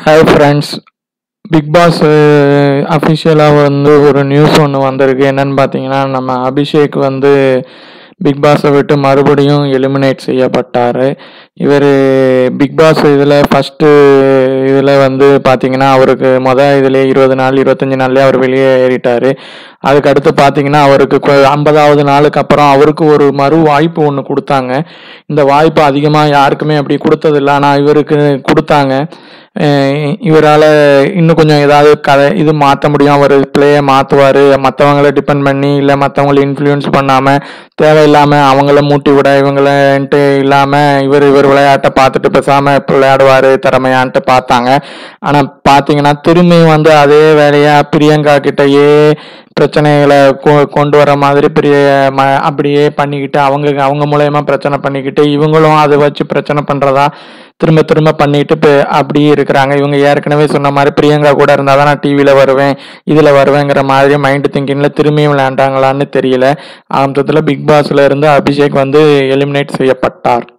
hi friends big pass அஃபிஷியலாக வந்து ஒரு நியூஸ் ஒன்று வந்திருக்கு என்னன்னு பார்த்தீங்கன்னா நம்ம அபிஷேக் வந்து பிக் பாஸை விட்டு மறுபடியும் எலிமினேட் செய்யப்பட்டார் இவர் பிக் பாஸ் இதில் ஃபஸ்ட்டு இதில் வந்து பார்த்தீங்கன்னா அவருக்கு மொதல் இதிலே இருபது நாள் இருபத்தஞ்சி நாள்லேயே அவர் வெளியே ஏறிட்டார் அதுக்கு அடுத்து பார்த்தீங்கன்னா அவருக்கு கொ- ஐம்பதாவது நாளுக்கு அப்புறம் அவருக்கு ஒரு மறு வாய்ப்பு ஒன்று கொடுத்தாங்க இந்த வாய்ப்பு அதிகமாக யாருக்குமே அப்படி கொடுத்ததில்ல ஆனால் இவருக்கு கொடுத்தாங்க இவரால் இன்னும் கொஞ்சம் ஏதாவது கதை இது மாற்ற முடியும் அவர் பிளேயை மாற்றுவார் மற்றவங்கள டிபெண்ட் பண்ணி இல்லை மற்றவங்கள இன்ஃப்ளூயன்ஸ் பண்ணாமல் தேவையில்லாமல் அவங்கள மூட்டி விட இவங்களன்ட்டு இல்லாமல் இவர் இவர் விளையாட்டை பார்த்துட்டு பேசாமல் விளையாடுவார் திறமையான்ட்டு பார்த்தாங்க ஆனால் பார்த்தீங்கன்னா திரும்பியும் வந்து அதே வேலையாக பிரியங்கா கிட்டயே பிரச்சனைகளை கொ- கொண்டு வர மாதிரி பெரிய ம அப்படியே பண்ணிக்கிட்டு அவங்க அவங்க மூலயமா பிரச்சனை பண்ணிக்கிட்டு இவங்களும் அதை வச்சு பிரச்சனை பண்ணுறதா திரும்ப திரும்ப பண்ணிட்டு இப்போ அப்படியே இருக்கிறாங்க இவங்க ஏற்கனவே சொன்ன மாதிரி பிரியங்கா கூட இருந்தால் தான் நான் டிவியில் வருவேன் இதில் வருவேங்கிற மாதிரி மைண்ட் திங்கிங்கில் திரும்பியும் விளையாண்டாங்களான்னு தெரியல ஆரம்பத்தில் பிக் பாஸ்ல இருந்து அபிஷேக் வந்து எலிமினேட் செய்யப்பட்டார்